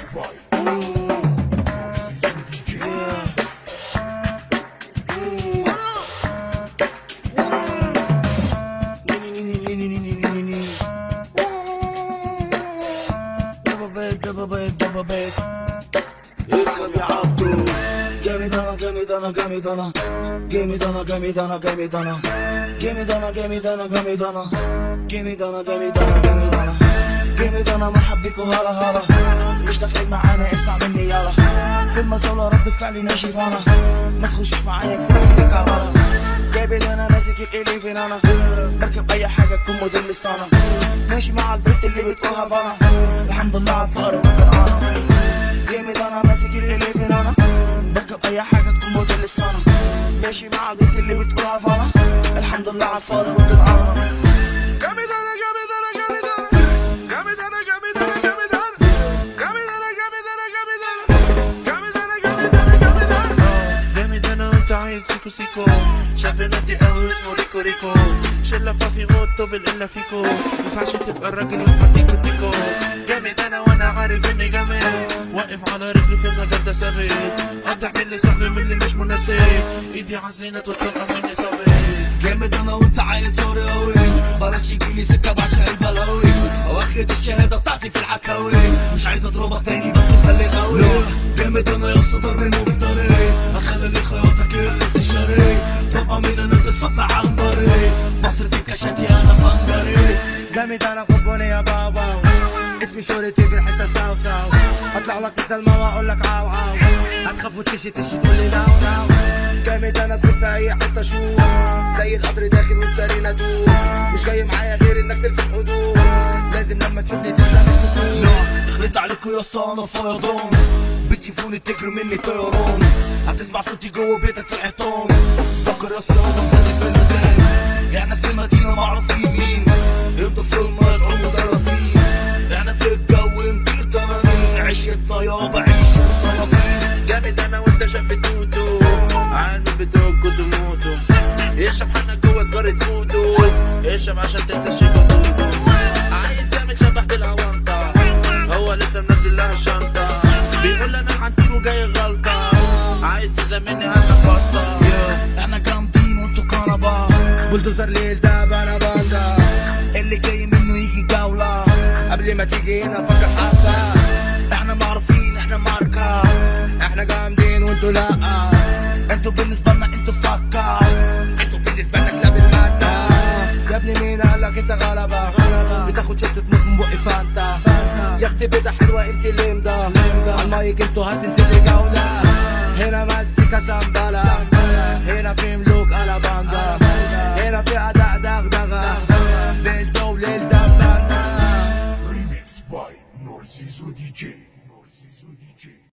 اركب يا عبدو جامد انا جامد انا جامد انا جامد انا جامد انا جامد انا جامد انا جامد انا جامد انا جامد انا جامد انا جامد انا جامد انا مرحب بيكو هلا هلا مش نافعين معانا اسمع مني يلا في المزولة رد فعلي ناشف انا ما تخشوش معايا في سكة ورا جامد انا ماسك الاليفين انا بركب اي حاجة تكون موديل السنة ماشي مع البنت اللي بتقولها فانا الحمد لله على الفقر والجدعانة جامد انا ماسك الاليفين انا بركب اي حاجه تكون موديل السنه ماشي مع البنت اللي بتقولها فانا الحمد لله على الفاضي والجدعانه جامد انا جامد انا جامد انا جامد انا جامد انا جامد انا جامد انا جامد انا جامد انا جامد انا جامد انا جامد انا جامد انا وانت عايز سيكو سيكو شاب نادي قوي اسمه ريكو ريكو شلة فافي موتو بالإلا فيكو مينفعش تبقى الراجل واسمك تيكو تيكو جامد انا وانا عارف اني جامد واقف على رجلي في المجال ده ثابت قطع من اللي صاحبي من اللي مش مناسب ايدي عزينة والطلقة مني صابت جامد انا وانت عيل طوري قوي بلاش يجيلي سكه بعشق البلاوي واخد الشهاده بتاعتي في الحكاوي مش عايز اضربك تاني بس مخلي قوي جامد انا يا اسطى ضربي مفتري اخلي لي خياطك الاستشاري طبقه من نازل صف عنبري مصر في كشاتي انا فنجري جامد انا خبوني يا بابا اسمي شهرتي في الحته ساو ساو اطلع لك انت الماما اقول لك عاو عاو هتخاف وتكشي تكشي تقول لي ناو ناو جامد انا تكون في اي حته شوف زي القطر داخل والسرينه دوب مش جاي معايا غير انك ترسم حدود لازم لما تشوفني تلزم السكون اخلط عليكوا يا اسطى انا فيضان بتشوفوني تجري مني طيران هتسمع صوتي جوه بيتك في الحيطان فكر يا اسطى انا مزادي في المكان احنا في مدينه معروفين مين انتوا في الماء تعوموا درافين احنا في الجو نطير تمانين عيشتنا يابا عيشوا سلاطين جامد انا وانت شاب توتو عالم بتوكو تموتو اشرب حنا جوه سجارة فوتو اشرب عشان تنسى شيكو دودو عايز يعمل شبح بالعوانطة هو لسه منزل لها شنطة بيقول انا عنتيل وجاي غلطة عايز تزاملني هات باستا احنا جامدين وانتوا كنبا بولدوزر ليل ده انا باندا اللي جاي منه يجي جولة قبل ما تيجي هنا فكر حبه احنا معروفين احنا ماركة احنا جامدين وانتوا لا انتوا بالنسبة لنا انتوا فكة انتوا بالنسبه لك لا بالماده يا ابني مين قال لك انت غلبه بتاخد شطه موت من بقي فانتا يا اختي بيضه حلوه انت لمده على المايك انتوا هتنزلي جوله هنا مزيكا سامبالا هنا في ملوك انا باندا هنا في اداء دغدغه بالدو للدبانه Remix by Narciso DJ.